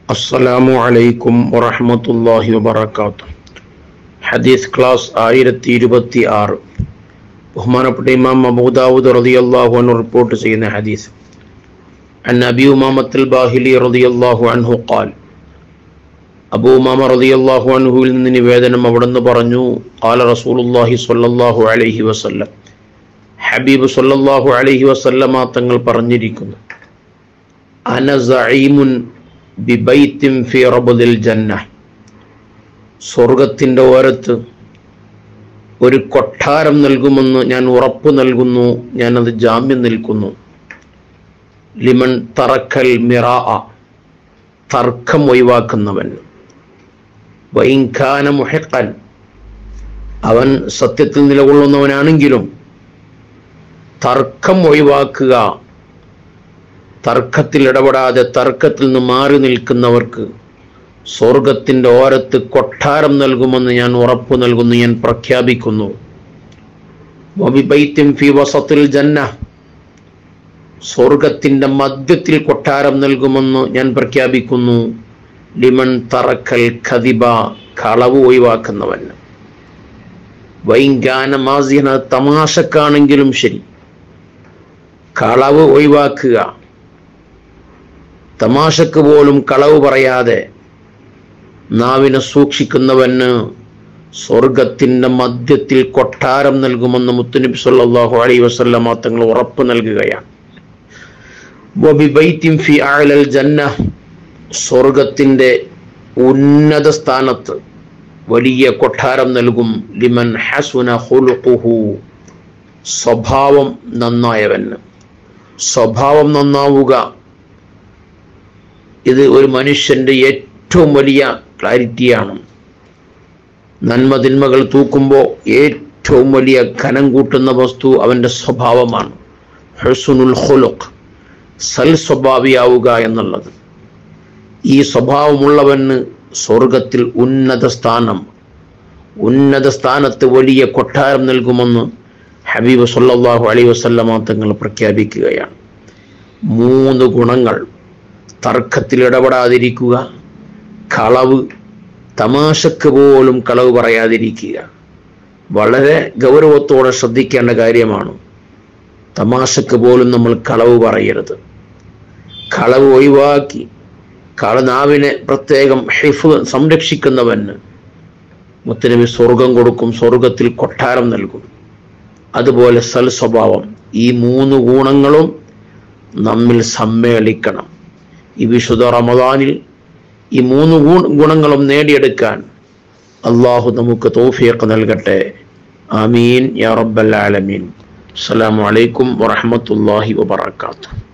അസ്സലാമു അലൈക്കും വറഹ്മത്തുള്ളാഹി വബറകാതുഹു ഹദീസ് ക്ലാസ് ആയിരത്തി ഇരുപത്തി ആറ് ബഹുമാനപ്പെട്ട ഇമാം അബൂദാവൂദ് റളിയല്ലാഹു അൻഹു റിപ്പോർട്ട് ചെയ്യുന്ന ഹദീസ് عن أبي أمامة الباهلي رضي الله عنه قال അബൂ ഉമാമ റളിയല്ലാഹു അൻഹുവിൽ നിന്ന് നിവേദനം അവിടുന്ന് പറഞ്ഞു قال رسول الله صلى الله عليه وسلم ഹബീബ് സല്ലല്ലാഹു അലൈഹി വസല്ലമ തങ്ങൾ പറഞ്ഞിരിക്കുന്നു അന സഈമുൻ ബിബൈത്തിൻ ഫി റബ്ദിൽ ജന്ന സ്വർഗത്തിൻ്റെ ഓരത്ത് ഒരു കൊട്ടാരം നൽകുമെന്ന് ഞാൻ ഉറപ്പ് നൽകുന്നു ഞാനത് ജാമ്യം നിൽക്കുന്നു ലിമൺ തറക്കൽ മിറാ തർക്കം ഒഴിവാക്കുന്നവൻ വൈൻഖാന മുഹക്കൻ അവൻ സത്യത്തിൽ നിലകൊള്ളുന്നവനാണെങ്കിലും തർക്കം ഒഴിവാക്കുക തർക്കത്തിൽ ഇടപെടാതെ തർക്കത്തിൽ നിന്ന് മാറി നിൽക്കുന്നവർക്ക് സ്വർഗത്തിൻ്റെ ഓരത്ത് കൊട്ടാരം നൽകുമെന്ന് ഞാൻ ഉറപ്പു നൽകുന്നു ഞാൻ പ്രഖ്യാപിക്കുന്നു വബിബൈത്തിൻ ഫി വസത്തിൽ ജന്ന സ്വർഗത്തിൻ്റെ മധ്യത്തിൽ കൊട്ടാരം നൽകുമെന്ന് ഞാൻ പ്രഖ്യാപിക്കുന്നു ലിമൺ തറക്കൽ ഖദിബ കളവ് ഒഴിവാക്കുന്നവൻ വൈങ്കാന മാസിയന തമാശക്കാണെങ്കിലും ശരി കളവ് ഒഴിവാക്കുക തമാശക്ക് പോലും കളവ് പറയാതെ നാവിനെ സൂക്ഷിക്കുന്നവന് സ്വർഗത്തിൻ്റെ മധ്യത്തിൽ കൊട്ടാരം നൽകുമെന്ന് മുത്തുനബി സല്ലല്ലാഹു അലൈഹി വസല്ലമ തങ്ങൾ ഉറപ്പ് നൽകുകയാണ് വബിബൈത്തിൻ ഫി അഅലൽ ജന്ന സ്വർഗത്തിൻ്റെ ഉന്നത സ്ഥാനത്ത് വലിയ കൊട്ടാരം നൽകും ലിമൻ ഹസുന ഹുലുഖുഹു സ്വഭാവം നന്നായവന് സ്വഭാവം നന്നാവുക ഇത് ഒരു മനുഷ്യൻ്റെ ഏറ്റവും വലിയ ക്ലാരിറ്റിയാണ് നന്മ തിന്മകൾ തൂക്കുമ്പോൾ ഏറ്റവും വലിയ ഖനം കൂട്ടുന്ന വസ്തു അവൻ്റെ സ്വഭാവമാണ് ഹസുനുൽ ഹുലുഖ് സൽ സ്വഭാവിയാവുക എന്നുള്ളത് ഈ സ്വഭാവമുള്ളവന് സ്വർഗത്തിൽ ഉന്നത സ്ഥാനം ഉന്നത സ്ഥാനത്ത് വലിയ കൊട്ടാരം നൽകുമെന്ന് ഹബീബ് സല്ലല്ലാഹു അലൈഹി വസല്ലമ തങ്ങൾ പ്രഖ്യാപിക്കുകയാണ് മൂന്ന് ഗുണങ്ങൾ തർക്കത്തിൽ ഇടപെടാതിരിക്കുക കളവ് തമാശക്ക് പോലും കളവ് പറയാതിരിക്കുക വളരെ ഗൗരവത്തോടെ ശ്രദ്ധിക്കേണ്ട കാര്യമാണ് തമാശക്ക് പോലും നമ്മൾ കളവ് പറയരുത് കളവ് ഒഴിവാക്കി കളനാവിനെ പ്രത്യേകം ഹിഫ് സംരക്ഷിക്കുന്നവന് മുത്തനബി സ്വർഗം കൊടുക്കും സ്വർഗത്തിൽ കൊട്ടാരം നൽകും അതുപോലെ സൽ സ്വഭാവം ഈ മൂന്ന് ഗുണങ്ങളും നമ്മിൽ സമ്മേളിക്കണം ഈ വിശുദ്ധ റമദാനിൽ ഈ മൂന്ന് ഗുണങ്ങളും നേടിയെടുക്കാൻ അള്ളാഹു നമുക്ക് തോഫിയൊക്കെ നൽകട്ടെ ആമീൻ യാ റബ്ബൽ ആലമീൻ അസ്സലാമു അലൈക്കും വറഹ്മത്തുള്ളാഹി വബറകാതുഹു